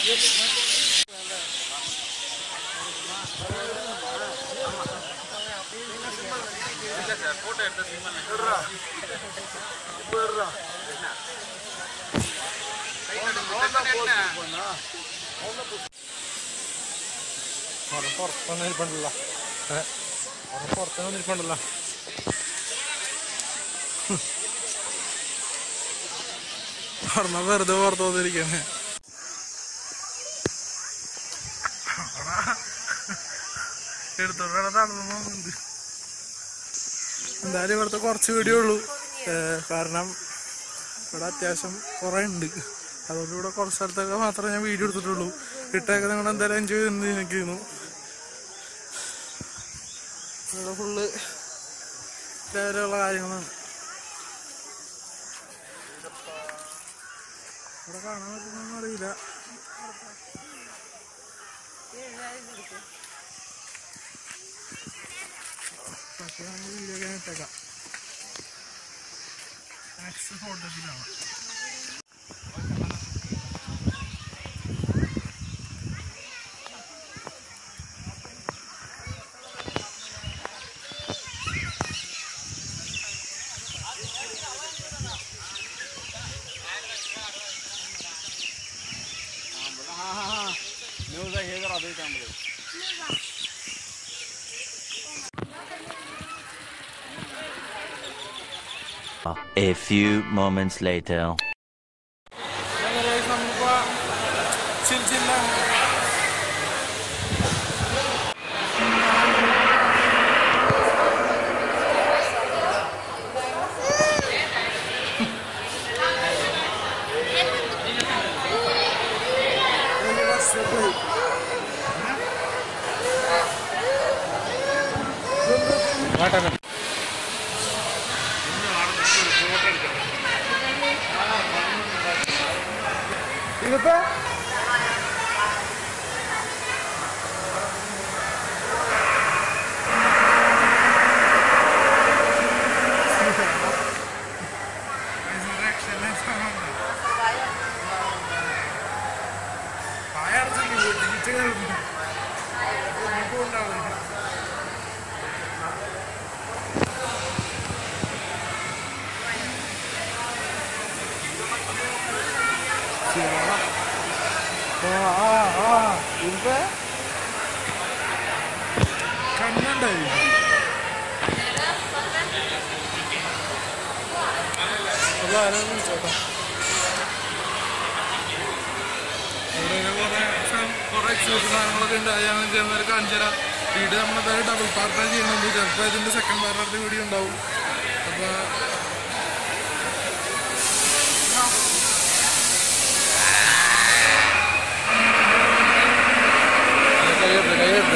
പുറത്തൊന്നും ഇരിപ്പുണ്ടല്ലോ പുറത്തൊന്നും ഇരിപ്പുണ്ടല്ലോ പറഞ്ഞ വെറുതെ പുറത്ത് വന്നിരിക്കാണ് എടുത്തോണ്ട് നടന്നുണ്ട് എന്തായാലും ഇവിടുത്തെ കുറച്ച് വീഡിയോ ഉള്ളൂ ഏഹ് കാരണം ഇവിടെ അത്യാവശ്യം കുറെ ഉണ്ട് അതുകൊണ്ട് ഇവിടെ കുറച്ച് സ്ഥലത്തൊക്കെ മാത്രമേ ഞാൻ വീഡിയോ എടുത്തിട്ടുള്ളൂ ഇട്ടൊക്കെ നിങ്ങൾ എന്തായാലും എൻജോയ് ചെയ്ത് നിൽക്കുന്നു ഇവിടെ ഫുള്ള് ഇതേപോലെയുള്ള കാര്യങ്ങളാണ് ഇവിടെ കാണാൻ പറ്റുന്നൊന്നും അറിയില്ല പക്ഷേ നമ്മൾ വീഡിയോ ഒക്കെ ഇട്ടേക്കാം മാക്സ് ഫോട്ടോസിലാണ് A few moments later. നമ്മളിപ്പോ ചിരിച്ചില്ല ഇതിപ്പോ കണ്ണുണ്ടായി അപ്പൊ ആരാന്ന് വിളിച്ചോട്ടോ ഇവിടെ കുറെ കുറെ എക്സിബിഷൻ സാധനങ്ങളൊക്കെ ഉണ്ട് അത് ഞങ്ങൾ ചെയ്യുന്നവർ കാണിച്ചു തരാം വീഡിയോ നമ്മളെന്തായാലും ഡബിൾ പാർട്ടായി ചെയ്യുന്നുണ്ട് ചിലപ്പോൾ ഇതിന്റെ സെക്കൻഡ് പാർട്ടായിട്ട് വീഡിയോ ഉണ്ടാവും അപ്പൊ കൈയെടുത്ത് കൈയെടുത്ത്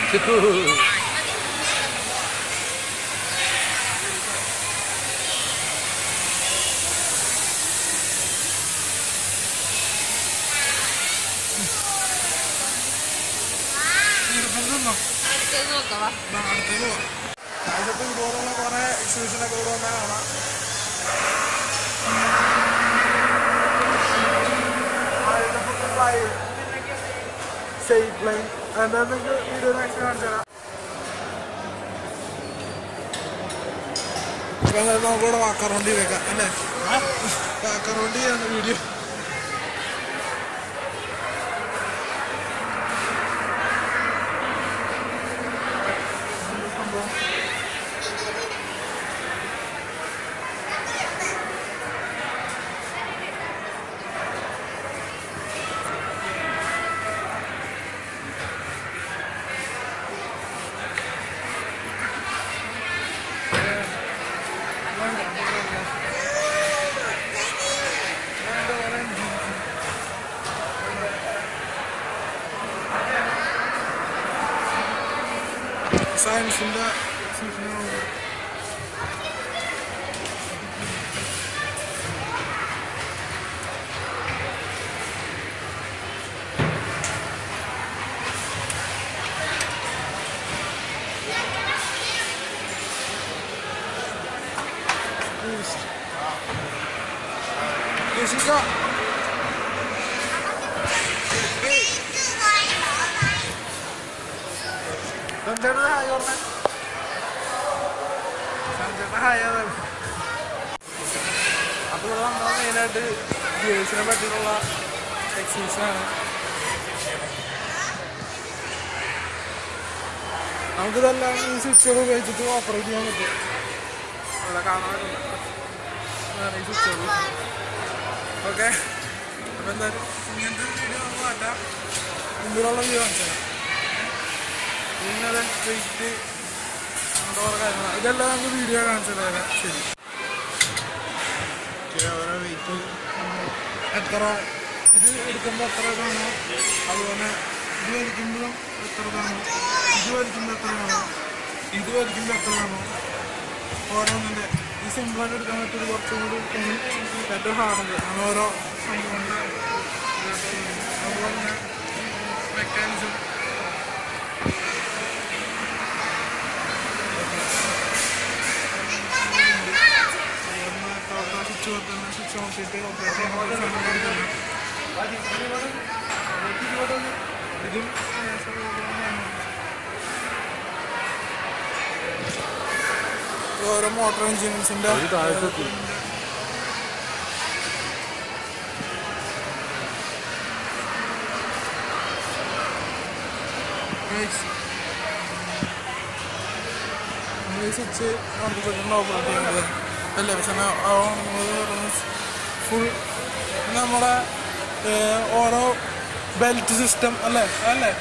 നിന്നോ അടുത്തത് നോക്കാം വാ. അടുത്ത് പോവാം അതിപ്പോ ഇതുപോലുള്ള കുറെ എക്സിബിഷനൊക്കെ ഇവിടെ വന്നാൽ കാണാം സേഫ് ലൈൻ എന്താ നിങ്ങൾക്ക് വീഡിയോ മാക്സിമം കാണിച്ചു തരാം ഇപ്പൊ എന്തായാലും നമുക്കിവിടെ വാക്കറൗണ്ടി വെക്കാം അല്ലേ വാക്കറൗണ്ടി ചെയ്യുന്ന വീഡിയോ സയൻസിന്റെ എക്സിബിഷനാണ് Jessica. സഞ്ജയുടെ ഹായ് പറഞ്ഞേ സഞ്ജയുടെ ഹായ് അതാണ് അപ്പോൾ ഇവിടെ നമ്മൾ മെയിനായിട്ട് ഗേൾസിനെ പറ്റിയിട്ടുള്ള എക്സിബിഷനാണ് നമുക്കിതെല്ലാം ഈ സ്വിച്ചുകൾ ഉപയോഗിച്ചിട്ട് ഓപ്പറേറ്റ് ചെയ്യാൻ പറ്റും ഇവിടെ കാണാൻ പറ്റും ഇതാണ് ഈ സ്വിച്ചുകൾ ഓക്കെ അപ്പോൾ എന്തായാലും ഇങ്ങനത്തെ ഒരു വീഡിയോ നമുക്ക് മാറ്റാം മുമ്പിലുള്ള വ്യൂ കാണിച്ചാൽ പിന്നെ അത് സ്ട്രീറ്റ് എന്താ പറയുക കാര്യങ്ങൾ ഇതെല്ലാം നമുക്ക് വീഡിയോ കാണിച്ചത് തരാം ശരി ഓക്കെ, ഓരോ വെയിറ്റ് എത്ര ഇത് എടുക്കുമ്പോൾ എത്ര കാണോ അതുപോലെ ഇത് വലിക്കുമ്പോഴും എത്ര കാണോ ഇത് വലിക്കുമ്പോൾ എത്ര കാണോ ഇത് വലിക്കുമ്പോൾ എത്ര കാണോ ഓരോന്നിൻ്റെ ഈ സിമ്പിളായിട്ട് എടുക്കാൻ പറ്റിയത് കുറച്ചും കൂടി എടുക്കുന്നത് ഏറ്റവും ഹാർഡുണ്ട് അങ്ങനെ ഓരോ സംഭവങ്ങളുടെ അതുപോലെ തന്നെ മെക്കാനിസം സ്വിച്ച് വർത്തന്നെ സ്വിച്ച് നോക്കിയിട്ട് ഓപ്പറേറ്റ് ചെയ്യാൻ ഇതും ഓരോ മോട്ടോർ എഞ്ചിൻസിന്റെ സ്വിച്ച് ഓപ്പറേറ്റ് ചെയ്യുന്നത് അല്ലേ പക്ഷെ ഫുൾ നമ്മുടെ ഏഹ്, ഓരോ ബെൽറ്റ് സിസ്റ്റം അല്ലേ അല്ലേ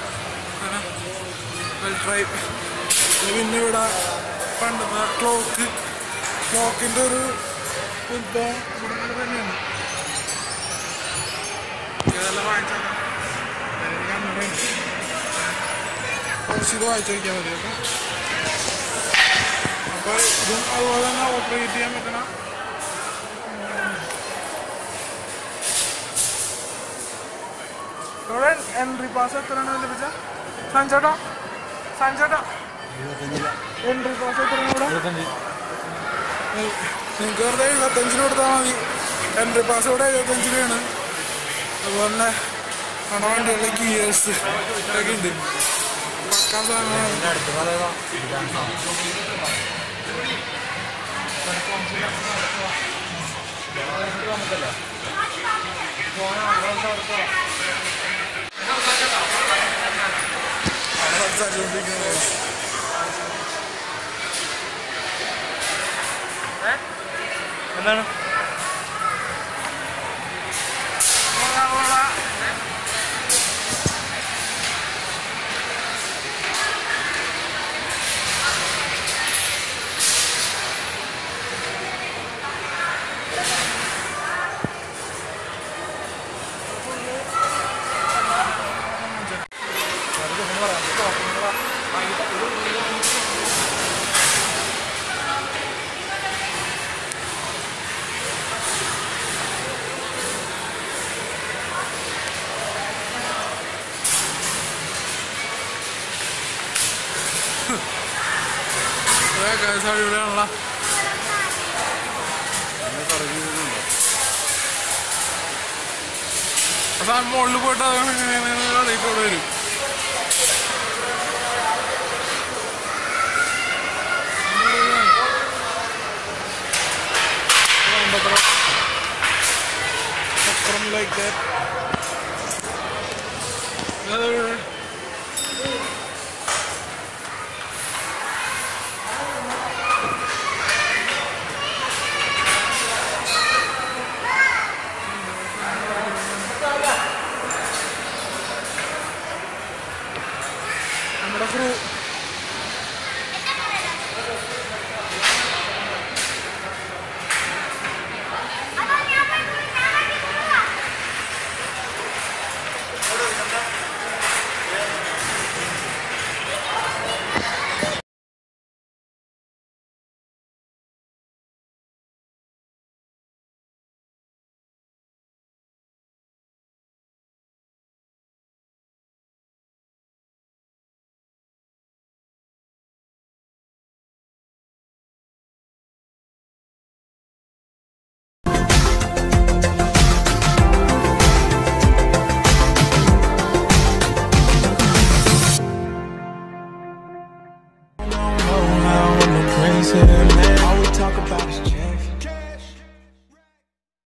ബെൽറ്റ് ഡ്രൈവ് പിന്നെ ഇവിടെ പണ്ടത്തെ ക്ലോക്ക് ക്ലോക്കിൻ്റെ ഒരു ഉത്ഭവം ഇവിടെ ഇവിടെ തന്നെയാണ് ഇതെല്ലാം വാങ്ങിച്ചാൽ കുറച്ച് ഇത് വായിച്ചു നോക്കിയാൽ മതി കേട്ടോ അപ്പോൾ ഇതും അതുപോലെ തന്നെ ഓപ്പറേറ്റ് ചെയ്യാൻ പറ്റണ ഇവിടെ എൻട്രി പാസ് എത്രയാണ് ലഭിച്ച സഞ്ചേട്ടാ സഞ്ചേട്ടാ എൻട്രി പാസ് എത്രയാണ് ഇവിടെ നിങ്ങൾക്ക് വെറുതെ എഴുപത്തഞ്ചിന് കൊടുത്താൽ മതി എൻട്രി പാസ് ഇവിടെ എഴുപത്തഞ്ചിനാണ് അതുപോലെ തന്നെ നമ്മുടെ വണ്ടികളുടെ ഗിയേഴ്സ് ഒക്കെ ഉണ്ട് പക്കാ സാധനങ്ങളാണ് അവിടെ സംസാരിച്ചുകൊണ്ടിരിക്കുന്നത് എന്താണ് അടിപൊളിയാണല്ലോ സാധനം മുകളിൽ പോയിട്ട് അത് എങ്ങനെയാണ് കളിയിട്ട് ഇവിടെ വരും വേണ്ടത്ര അപ്പുറം ലൈക്ക് ദാറ്റ്